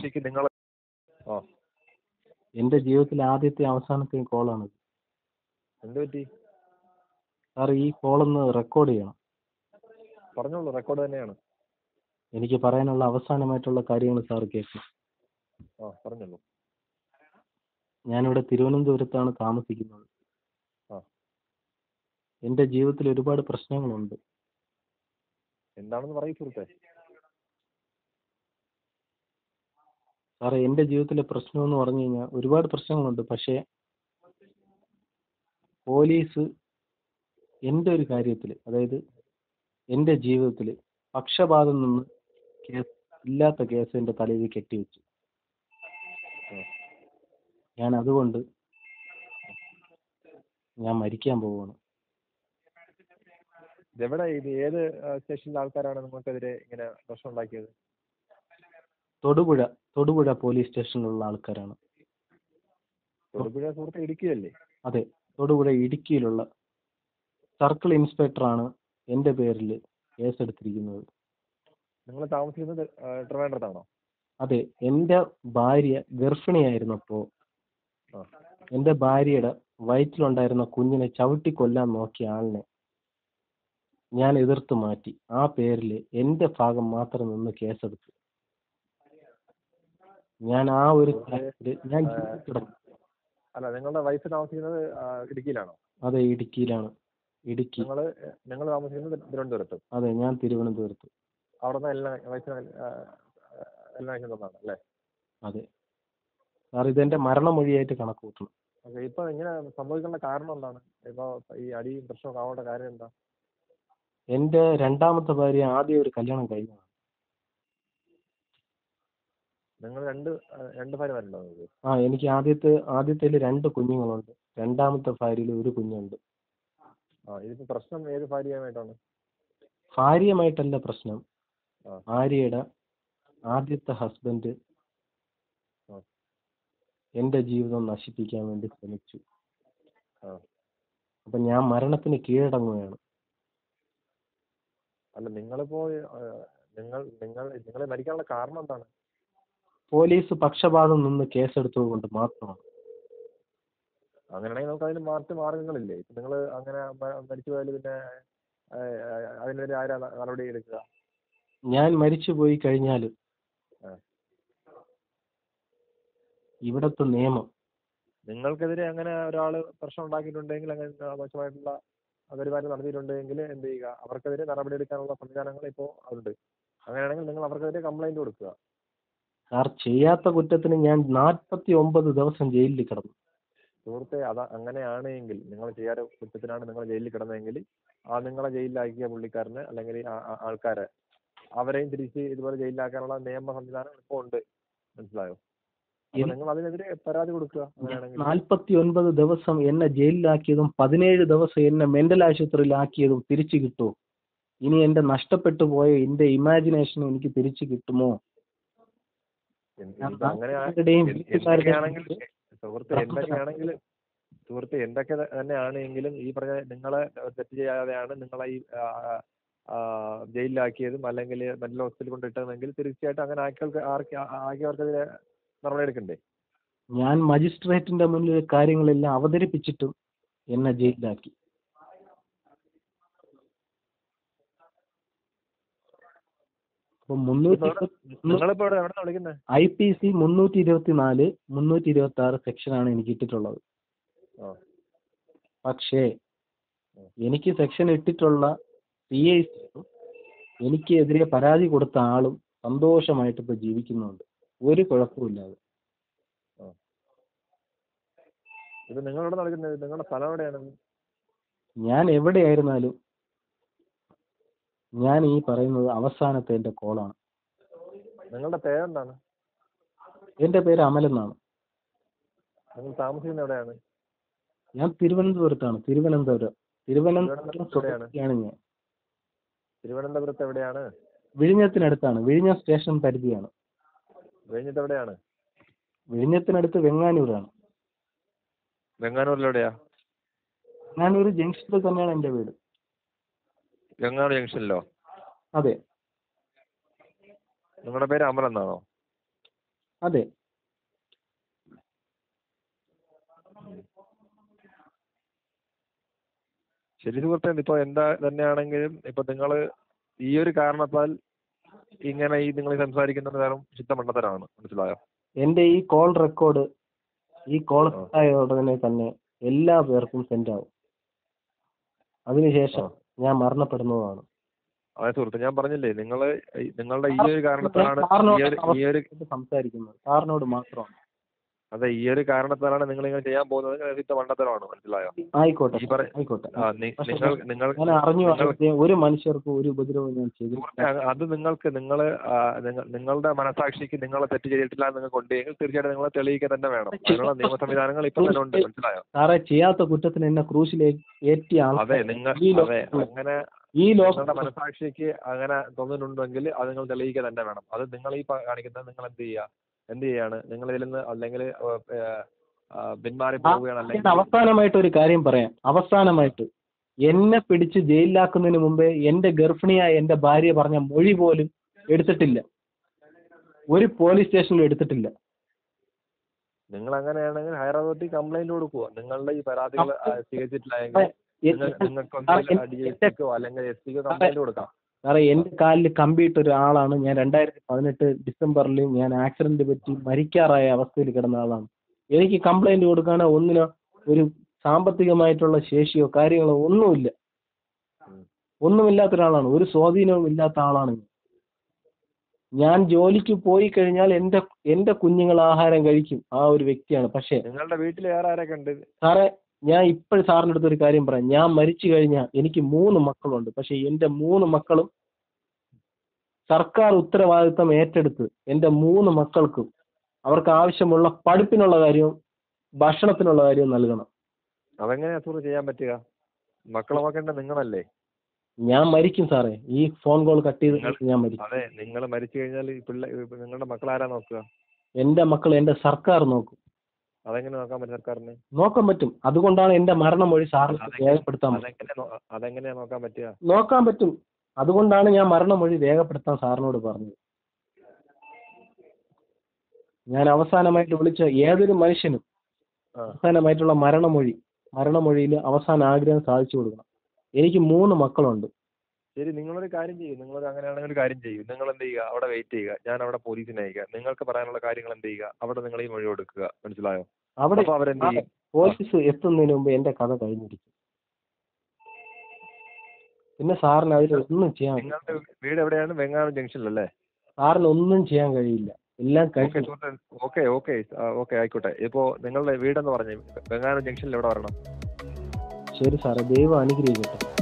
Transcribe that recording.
ഉച്ചയ്ക്ക് നിങ്ങൾ ഓ എൻ്റെ ജീവിതത്തിലെ ആദ്യത്തെ അവസാനത്തെയും കോളാണ് എന്ത് പറ്റി സാർ ഈ കോളൊന്ന് റെക്കോർഡ് ചെയ്യണം പറഞ്ഞോളൂ റെക്കോർഡ് തന്നെയാണ് എനിക്ക് പറയാനുള്ള അവസാനമായിട്ടുള്ള കാര്യങ്ങൾ സാർ കേൾക്കണം ആ പറഞ്ഞോളൂ ഞാനിവിടെ തിരുവനന്തപുരത്താണ് താമസിക്കുന്നത് ആ. എൻ്റെ ജീവിതത്തിൽ ഒരുപാട് പ്രശ്നങ്ങളുണ്ട് എന്താണെന്ന് പറയൂ സുഹൃത്തെ സാറേ എൻ്റെ ജീവിതത്തിലെ പ്രശ്നം എന്ന് പറഞ്ഞു കഴിഞ്ഞാൽ ഒരുപാട് പ്രശ്നങ്ങളുണ്ട് പക്ഷേ പോലീസ് എൻ്റെ ഒരു കാര്യത്തിൽ അതായത് എൻ്റെ ജീവിതത്തിൽ പക്ഷപാതം നിന്ന് കേസ് ഇല്ലാത്ത കേസ് എൻ്റെ തലയിൽ കെട്ടിവെച്ചു ഉം. ഞാൻ അതുകൊണ്ട് ഞാൻ മരിക്കാൻ പോവുകയാണ് ഇതെവിടെ ഇത് ഏത് സ്റ്റേഷനിലെ ആൾക്കാരാണ് നിങ്ങൾക്കെതിരെ ഇങ്ങനെ പ്രശ്നം ഉണ്ടാക്കിയത് തൊടുപുഴ തൊടുപുഴ പോലീസ് സ്റ്റേഷനിലുള്ള ആൾക്കാരാണ് തൊടുപുഴ സുഹൃത്തെ ഇടുക്കിയല്ലേ അതെ തൊടുപുഴ ഇടുക്കിയിലുള്ള സർക്കിൾ ഇൻസ്പെക്ടറാണ് എൻ്റെ പേരിൽ കേസെടുത്തിരിക്കുന്നത് നിങ്ങൾ താമസിക്കുന്നത് ആ, ട്രിവാൻഡ്രത്താണോ അതെ എൻ്റെ ഭാര്യ ഗർഭിണിയായിരുന്നപ്പോൾ ആ എൻ്റെ ഭാര്യയുടെ വയറ്റിലുണ്ടായിരുന്ന കുഞ്ഞിനെ ചവിട്ടി കൊല്ലാൻ നോക്കിയ ആളിനെ ഞാൻ എതിർത്ത് മാറ്റി ആ പേരിൽ എൻ്റെ ഭാഗം മാത്രം നിന്ന് കേസെടുത്തു ഞാൻ ആ ഒരു കാര്യത്തില് ഞാൻ ജീവിച്ചിടന്നു അല്ല നിങ്ങളുടെ വൈഫ് താമസിക്കുന്നത് ആ, ഇടുക്കിയിലാണോ അതെ ഇടുക്കിയിലാണ് ഇടുക്കി നിങ്ങൾ നിങ്ങൾ താമസിക്കുന്നത് തിരുവനന്തപുരത്ത് അതെ ഞാൻ തിരുവനന്തപുരത്ത് അവിടെ നിന്ന് എല്ലാ വൈഫിന് എല്ലാ ആഴ്ച തന്നാണ് അല്ലേ അതെ സാർ ഇതെൻ്റെ മരണമൊഴിയായിട്ട് കണക്ക് കൂട്ടണം ഓക്കെ ഇപ്പൊ ഇങ്ങനെ സംഭവിക്കാനുള്ള കാരണം എന്താണ് ഇപ്പൊ ഈ അടിയും പ്രശ്നമൊക്കെ ആവേണ്ട കാര്യം എന്താ എൻ്റെ രണ്ടാമത്തെ ഭാര്യ ആദ്യം ഒരു കല്യാണം കഴിഞ്ഞതാണ് നിങ്ങൾ രണ്ട് ആ, രണ്ട് ഭാര്യമാരുണ്ടോ നിങ്ങൾക്ക് ആ എനിക്ക് ആദ്യത്തെ ആദ്യത്തേല് രണ്ട് കുഞ്ഞുങ്ങളുണ്ട് രണ്ടാമത്തെ ഭാര്യയിൽ ഒരു കുഞ്ഞുണ്ട് ആ ഇതിപ്പോ പ്രശ്നം ഏത് ഭാര്യയുമായിട്ടാണ് ഭാര്യയുമായിട്ടല്ല പ്രശ്നം ആ. ഭാര്യയുടെ ആദ്യത്തെ ഹസ്ബൻഡ് ആ. എൻ്റെ ജീവിതം നശിപ്പിക്കാൻ വേണ്ടി ശ്രമിച്ചു ആ. അപ്പം ഞാൻ മരണത്തിന് കീഴടങ്ങുകയാണ് അല്ല നിങ്ങളിപ്പോ ആ, നിങ്ങൾ നിങ്ങൾ നിങ്ങൾ മരിക്കാനുള്ള കാരണം എന്താണ് പോലീസ് പക്ഷപാതം നിന്ന് കേസെടുത്തത് കൊണ്ട് മാത്രമാണ് അങ്ങനെയാണെങ്കിൽ നമുക്ക് അതിന് മാറ്റ മാർഗങ്ങളില്ലേ ഇപ്പൊ നിങ്ങൾ അങ്ങനെ മ- മരിച്ചു പോയാൽ പിന്നെ ആ, ആ, അതിനെതിരെ ആരാ ന- നടപടി എടുക്കുക ഞാൻ മരിച്ചു പോയി കഴിഞ്ഞാൽ ആ. ഇവിടുത്തെ നിയമം നിങ്ങൾക്കെതിരെ അങ്ങനെ ഒരാൾ പ്രശ്നം ഉണ്ടാക്കിയിട്ടുണ്ടെങ്കിൽ അങ്ങനെ മോശമായിട്ടുള്ള പെരുമാറ്റം നടത്തിയിട്ടുണ്ടെങ്കിൽ എന്ത് ചെയ്യുക അവർക്കെതിരെ നടപടി എടുക്കാനുള്ള സംവിധാനങ്ങൾ ഇപ്പോൾ ഉണ്ട് അങ്ങനെയാണെങ്കിൽ നിങ്ങൾ അവർക്കെതിരെ കംപ്ലൈന്റ് കൊടുക്കുക സാർ ചെയ്യാത്ത കുറ്റത്തിന് ഞാൻ നാൽപ്പത്തി ഒമ്പത് ദിവസം ജയിലിൽ കിടന്നു സുഹൃത്തെ അത് അങ്ങനെയാണെങ്കിൽ നിങ്ങൾ ചെയ്യാത്ത കുറ്റത്തിനാണ് നിങ്ങൾ ജയിലിൽ കിടന്നതെങ്കിൽ ആ നിങ്ങളെ ജയിലിലാക്കിയ പുള്ളിക്കാരന് അല്ലെങ്കിൽ ആ- ആ- ആൾക്കാരെ അവരെയും തിരിച്ച് ഇതുപോലെ ജയിലിലാക്കാനുള്ള നിയമ സംവിധാനം ഇപ്പോൾ ഉണ്ട് മനസ്സിലായോ അപ്പൊ എനി- നിങ്ങൾ അതിനെതിരെ പരാതി കൊടുക്കുക അങ്ങനെയാണെങ്കിൽ നാൽപ്പത്തി ഒൻപത് ദിവസം എന്നെ ജയിലിലാക്കിയതും പതിനേഴ് ദിവസം എന്നെ മെന്റൽ ആശുപത്രിയിലാക്കിയതും തിരിച്ചു കിട്ടുമോ ഇനി എൻ്റെ നഷ്ടപ്പെട്ടു പോയ എൻ്റെ ഇമാജിനേഷൻ എനിക്ക് തിരിച്ചു കിട്ടുമോ എന്ത് ഞാൻ ഇപ്പൊ അങ്ങനെ ആ- നാട്ടുകാരുടെയും എന്ത് വീട്ടുകാരുടെയും എന്തൊക്കെയാണെങ്കിൽ സുഹൃത്തെ എന്തൊക്കെയാണെങ്കിൽ സുഹൃത്തെ എന്തൊക്കെ തന്നെയാണെങ്കിലും ഈ പറഞ്ഞ നിങ്ങളെ തെറ്റ് ചെയ്യാതെയാണ് നിങ്ങളെ ഈ ആ, ആ, ജയിലിലാക്കിയതും അല്ലെങ്കിൽ മെന്റൽ ഹോസ്പിറ്റലിൽ കൊണ്ടിട്ടതെങ്കിൽ തീർച്ചയായിട്ടും അങ്ങനെ ആക്കിയവർക്ക് ആർക്ക് ആക്കിയവർക്കെതിരെ നടപടി എടുക്കണ്ടേ ഞാൻ മജിസ്ട്രേറ്റിന്റെ മുന്നിൽ കാര്യങ്ങളെല്ലാം അവതരിപ്പിച്ചിട്ടും എന്നെ ജയിലിലാക്കി അപ്പൊ മുന്നൂറ്റി നിങ്ങളിപ്പോ ഇവിടെ എവിടെ വിളിക്കുന്നത് ഐ പി സി മുന്നൂറ്റി ഇരുപത്തി നാല് മുന്നൂറ്റി ഇരുപത്തി ആറ് സെക്ഷനാണ് എനിക്ക് ഇട്ടിട്ടുള്ളത് ആ പക്ഷേ ഉം. എനിക്ക് സെക്ഷൻ ഇട്ടിട്ടുള്ള പി ഐ സിയും എനിക്കെതിരെ പരാതി കൊടുത്ത ആളും സന്തോഷമായിട്ട് ഇപ്പൊ ജീവിക്കുന്നുണ്ട് ഒരു കുഴപ്പമില്ലാതെ ഇത് നിങ്ങൾ എവിടെ വിളിക്കുന്നത് നിങ്ങളുടെ സ്ഥലം എവിടെയാണ് ഞാൻ എവിടെയായിരുന്നാലും ഞാൻ ഈ പറയുന്നത് അവസാനത്തെ എൻ്റെ കോളാണ് നിങ്ങളുടെ പേരെന്താണ് എൻ്റെ പേര് അമൽ എന്നാണ് നിങ്ങൾ താമസിക്കുന്നത് എവിടെയാണ് ഞാൻ തിരുവനന്തപുരത്താണ് തിരുവനന്തപുരം തിരുവനന്തപുരം എവിടെയാണ്? സ്വദേശിയാണ് ഞാൻ തിരുവനന്തപുരത്ത് എവിടെയാണ് വിഴിഞ്ഞത്തിനടുത്താണ് വിഴിഞ്ഞം സ്റ്റേഷൻ പരിധിയാണ് കഴിഞ്ഞിട്ട് എവിടെയാണ് വിഴിഞ്ഞത്തിനടുത്ത് വെങ്ങാനൂരാണ് വെങ്ങാനൂരിൽ എവിടെയാ വെങ്ങാനൂർ ജംഗ്ഷനിൽ തന്നെയാണ് എൻ്റെ വീട് വെങ്ങാനൂർ ജംഗ്ഷനിലോ അതെ നിങ്ങളുടെ പേര് അമൽ എന്നാണോ അതെ ശരി സുഹൃത്തെ ഇപ്പോൾ എന്താ തന്നെയാണെങ്കിലും ഇപ്പൊ നിങ്ങൾ ഈ ഒരു കാരണത്താൽ ഇങ്ങനെ ഈ നിങ്ങൾ സംസാരിക്കുന്നത് വെറും ശുദ്ധ മണ്ടത്തരമാണ് മനസ്സിലായോ എൻ്റെ ഈ കോൾ റെക്കോർഡ് ഈ കോൾ ആ. ആയ ഉടനെ തന്നെ എല്ലാ പേർക്കും സെൻഡ് ആവും അതിനുശേഷം ആ. ഞാൻ മരണപ്പെടുന്നതാണ് അതെ സുഹൃത്തെ ഞാൻ പറഞ്ഞില്ലേ നിങ്ങൾ നിങ്ങളുടെ ഈ ഒരു കാരണത്താലാണ് ഞാൻ സാറിനോട് ഈ ഒരു ഈ ഒരു അവസ്ഥയായിട്ട് സംസാരിക്കുന്നത് സാറിനോട് മാത്രമാണ് അതെ ഈ ഒരു കാരണത്താലാണ് നിങ്ങൾ ഇങ്ങനെ ചെയ്യാൻ പോകുന്നത് നിങ്ങൾ ശുദ്ധ മണ്ടത്തരമാണ് മനസ്സിലായോ ആയിക്കോട്ടെ ഈ പറ- ആയിക്കോട്ടെ ആ നി- പക്ഷേ നിങ്ങൾ നിങ്ങൾ ഞാൻ അറിഞ്ഞു നിങ്ങൾ- അറിഞ്ഞ് ഒരു മനുഷ്യർക്കും ഒരു ഉപദ്രവവും ഞാൻ ചെയ്തില്ല സുഹൃത്തെ അത് അത് നിങ്ങൾക്ക് നിങ്ങൾ നിങ്ങളുടെ മനസാക്ഷിക്ക് നിങ്ങളെ തെറ്റ് ചെയ്തിട്ടില്ല എന്ന് നിങ്ങൾക്ക് ഉണ്ടെങ്കിൽ തീർച്ചയായിട്ടും നിങ്ങൾ തെളിയിക്കുക തന്നെ വേണം അതിനുള്ള നിയമ സംവിധാനങ്ങൾ ഇപ്പൊ തന്നെ ഉണ്ട് മനസ്സിലായോ സാറേ ചെയ്യാത്ത കുറ്റത്തിന് എന്നെ ക്രൂശിൽ ഏറ്റിയ അതെ ആൾക്കാർ നിങ്ങൾ ഈ അതെ ലോകത്ത് അങ്ങനെ ഈ നിങ്ങളുടെ ലോകത്ത് മനസാക്ഷിക്ക് അങ്ങനെ തോന്നുന്നുണ്ടെങ്കിൽ അത് നിങ്ങൾ തെളിയിക്കുക തന്നെ വേണം അത് നിങ്ങൾ ഈ പ- കാണിക്കുന്നത് നിങ്ങൾ എന്ത് ചെയ്യുക എന്ത് ചെയ്യാണ് നിങ്ങൾ ഇതിൽ നിന്ന് അല്ലെങ്കിൽ പിന്മാറി പോവുകയാണ് ഞാൻ അല്ലെങ്കിൽ അവസാനമായിട്ട് ഒരു കാര്യം പറയാം അവസാനമായിട്ട് എന്നെ പിടിച്ച് ജയിലിലാക്കുന്നതിന് മുമ്പേ എന്റെ ഗർഭിണിയായ എന്റെ ഭാര്യ പറഞ്ഞ മൊഴി പോലും എടുത്തിട്ടില്ല ഒരു പോലീസ് സ്റ്റേഷനിലും എടുത്തിട്ടില്ല നിങ്ങൾ അങ്ങനെയാണെങ്കിൽ ഹയർ അതോറിറ്റി കംപ്ലൈന്റ് കൊടുക്കുക നിങ്ങളുടെ ഈ പരാതികൾ ആ, സ്വീകരിച്ചിട്ടില്ലെങ്കിൽ എ- നിങ്ങൾ നിങ്ങൾക്ക് സാറേ, ഒന്നുകിൽ ഡി എന്റെ- എസ് അല്ലെങ്കിൽ എസ് പിക്കോ കംപ്ലൈന്റ് കൊടുക്കാം സാറേ എന്റെ കാലിൽ കമ്പിയിട്ട ഒരാളാണ് ഞാൻ രണ്ടായിരത്തി പതിനെട്ട് ഡിസംബറിൽ ഞാൻ ആക്സിഡന്റ് പറ്റി മരിക്കാറായ അവസ്ഥയിൽ കിടന്ന ആളാണ് എനിക്ക് കംപ്ലൈന്റ് കൊടുക്കാനോ ഒന്നിനോ ഒരു സാമ്പത്തികമായിട്ടുള്ള ശേഷിയോ കാര്യങ്ങളോ ഒന്നുമില്ല ഉം. ഒന്നുമില്ലാത്ത ഒരാളാണ് ഒരു സ്വാധീനവും ഇല്ലാത്ത ആളാണ് ഞാൻ. ഞാൻ ജോലിക്ക് പോയി കഴിഞ്ഞാൽ എന്റെ എന്റെ കുഞ്ഞുങ്ങൾ ആഹാരം കഴിക്കും ആ ഒരു വ്യക്തിയാണ് പക്ഷേ നിങ്ങളുടെ വീട്ടിൽ വേറെ ആരൊക്കെ ഉണ്ട് സാറേ ഞാൻ ഇപ്പോഴും സാറിൻ്റെ അടുത്ത് ഒരു കാര്യം പറയാം ഞാൻ മരിച്ചു കഴിഞ്ഞാൽ എനിക്ക് മൂന്ന് മക്കളുണ്ട് പക്ഷേ എൻ്റെ മൂന്ന് മക്കളും സർക്കാർ ഉത്തരവാദിത്തം ഏറ്റെടുത്ത് എൻ്റെ മൂന്ന് മക്കൾക്കും അവർക്ക് ആവശ്യമുള്ള പഠിപ്പിനുള്ള കാര്യവും ഭക്ഷണത്തിനുള്ള കാര്യവും നൽകണം അതെങ്ങനെയാ സുഹൃത്ത് ചെയ്യാൻ പറ്റുക മക്കളെ നോക്കേണ്ടത് നിങ്ങളല്ലേ ഞാൻ മരിക്കും സാറേ ഈ ഫോൺ കോൾ കട്ട് ചെയ്ത് നിങ്ങൾ- ഞാൻ മരിക്കും അതെ നിങ്ങൾ മരിച്ചു കഴിഞ്ഞാൽ ഈ പിള്ളേ നിങ്ങളുടെ മക്കൾ ആരാ നോക്കുക എൻ്റെ മക്കൾ എൻ്റെ സർക്കാർ നോക്കും അതെങ്ങനെ നോക്കാൻ പറ്റും സർക്കാരിന് നോക്കാൻ പറ്റും അതുകൊണ്ടാണ് എൻ്റെ മരണമൊഴി സാറിന് അതെങ്ങനെ- രേഖപ്പെടുത്താൻ പറ്റും അതെങ്ങനെ നോ- അതെങ്ങനെയാ നോക്കാൻ പറ്റുക നോക്കാൻ പറ്റും അതുകൊണ്ടാണ് ഞാൻ മരണമൊഴി രേഖപ്പെടുത്താൻ സാറിനോട് പറഞ്ഞത് ഞാൻ അവസാനമായിട്ട് വിളിച്ച ഏതൊരു മനുഷ്യനും ആ. അവസാനമായിട്ടുള്ള മരണമൊഴി മരണമൊഴിയിൽ അവസാന ആഗ്രഹം സാധിച്ചു കൊടുക്കണം എനിക്ക് മൂന്ന് മക്കളുണ്ട് ശരി നിങ്ങളൊരു കാര്യം ചെയ്യും നിങ്ങൾ അങ്ങനെയാണെങ്കിൽ ഒരു കാര്യം ചെയ്യും നിങ്ങൾ എന്ത് ചെയ്യുക അവിടെ വെയിറ്റ് ചെയ്യുക ഞാൻ അവിടെ പോലീസിനെ അയക്കുക നിങ്ങൾക്ക് പറയാനുള്ള കാര്യങ്ങൾ എന്ത് ചെയ്യുക അവിടെ നിങ്ങൾ ഈ മൊഴി കൊടുക്കുക മനസ്സിലായോ അവിടെ അപ്പൊ അവരെന്ത് ചെയ്യും പോലീസ് എത്തുന്നതിന് മുമ്പ് എൻ്റെ കഥ കഴിഞ്ഞിരിക്കും പിന്നെ സാറിന് അതിൽ ഒന്നും ചെയ്യാൻ നിങ്ങളുടെ വീട് എവിടെയാണ് വെങ്ങാനം ജംഗ്ഷനിലല്ലേ സാറിന് ഒന്നും ചെയ്യാൻ കഴിയില്ല എല്ലാം ഓക്കെ കഴിഞ്ഞു സുഹൃത്തെ ഓക്കെ ഓക്കെ ഓക്കെ ആയിക്കോട്ടെ ഇപ്പോൾ നിങ്ങളുടെ വീടെന്ന് പറഞ്ഞു വെങ്ങാനം ജംഗ്ഷനിൽ എവിടെ വരണം ശരി സാറേ ദൈവം അനുഗ്രഹിക്കട്ടെ